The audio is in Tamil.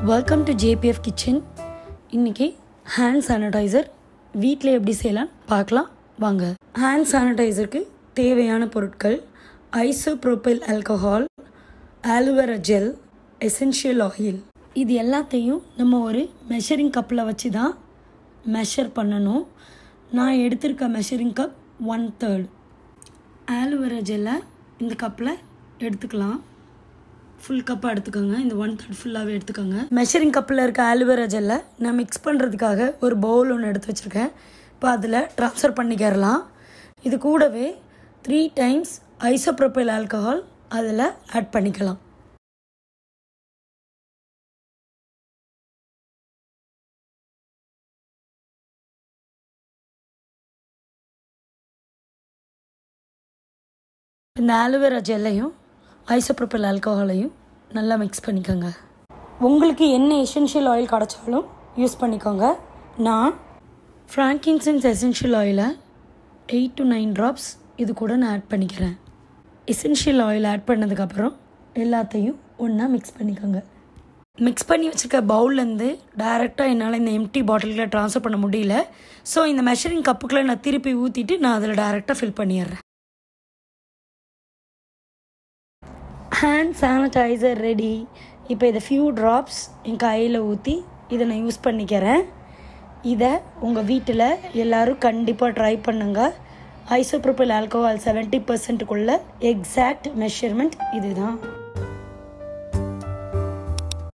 வெல்கம் டு ஜேபிஎஃப் கிச்சன் இன்றைக்கி ஹேண்ட் சானிடைசர் வீட்டில் எப்படி செய்யலாம் பார்க்கலாம் வாங்க ஹேண்ட் சானிடைசருக்கு தேவையான பொருட்கள் isopropyl alcohol aloe vera gel essential oil இது எல்லாத்தையும் நம்ம ஒரு மெஷரிங் கப்பில் வச்சு தான் மெஷர் பண்ணணும் நான் எடுத்திருக்க measuring cup one third aloe vera ஜெல்லை இந்த கப்பில் எடுத்துக்கலாம் ஃபுல் கப்பாக எடுத்துக்கோங்க இந்த ஒன் தேர்ட் ஃபுல்லாகவே எடுத்துக்கோங்க மெஷரிங் கப்பில் இருக்க ஆலுவேரா ஜெல்லை நான் மிக்ஸ் பண்ணுறதுக்காக ஒரு பவுல் ஒன்று எடுத்து வச்சுருக்கேன் இப்போ அதில் ட்ரான்ஸ்ஃபர் பண்ணிக்கிறலாம் இது கூடவே த்ரீ டைம்ஸ் ஐசோப்ரோபைல் ஆல்கஹால் அதில் ஆட் பண்ணிக்கலாம் இந்த ஆலுவேரா ஜெல்லையும் ஐசோப்ரோபைல் ஆல்கஹாலையும் நல்லா மிக்ஸ் பண்ணிக்கோங்க உங்களுக்கு என்ன எசென்ஷியல் ஆயில் கிடச்சாலும் யூஸ் பண்ணிக்கோங்க நான் ஃப்ராங்கின்சன்ஸ் எசென்ஷியல் ஆயிலை எயிட் டு நைன் ட்ராப்ஸ் இது கூட நான் ஆட் பண்ணிக்கிறேன் எசென்ஷியல் ஆயில் ஆட் பண்ணதுக்கப்புறம் எல்லாத்தையும் ஒன்றா மிக்ஸ் பண்ணிக்கோங்க மிக்ஸ் பண்ணி வச்சுருக்க பவுல்லேருந்து டைரெக்டாக என்னால் இந்த எம்டி பாட்டிலில் ட்ரான்ஸ்ஃபர் பண்ண முடியல ஸோ இந்த மெஷரிங் கப்புக்குள்ளே நான் திருப்பி ஊற்றிட்டு நான் அதில் டைரெக்டாக ஃபில் பண்ணிடுறேன் ஹேண்ட் சானிடைசர் ரெடி இப்போ இதை ஃபியூ ட்ராப்ஸ் என் கையில் ஊற்றி இதை நான் யூஸ் பண்ணிக்கிறேன் இதை உங்கள் வீட்டில் எல்லோரும் கண்டிப்பாக ட்ரை பண்ணுங்கள் ஐசோப்ரோபில் ஆல்கோஹால் செவன்ட்டி பர்சன்ட்டுக்குள்ள எக்ஸாக்ட் மெஷர்மெண்ட் இதுதான்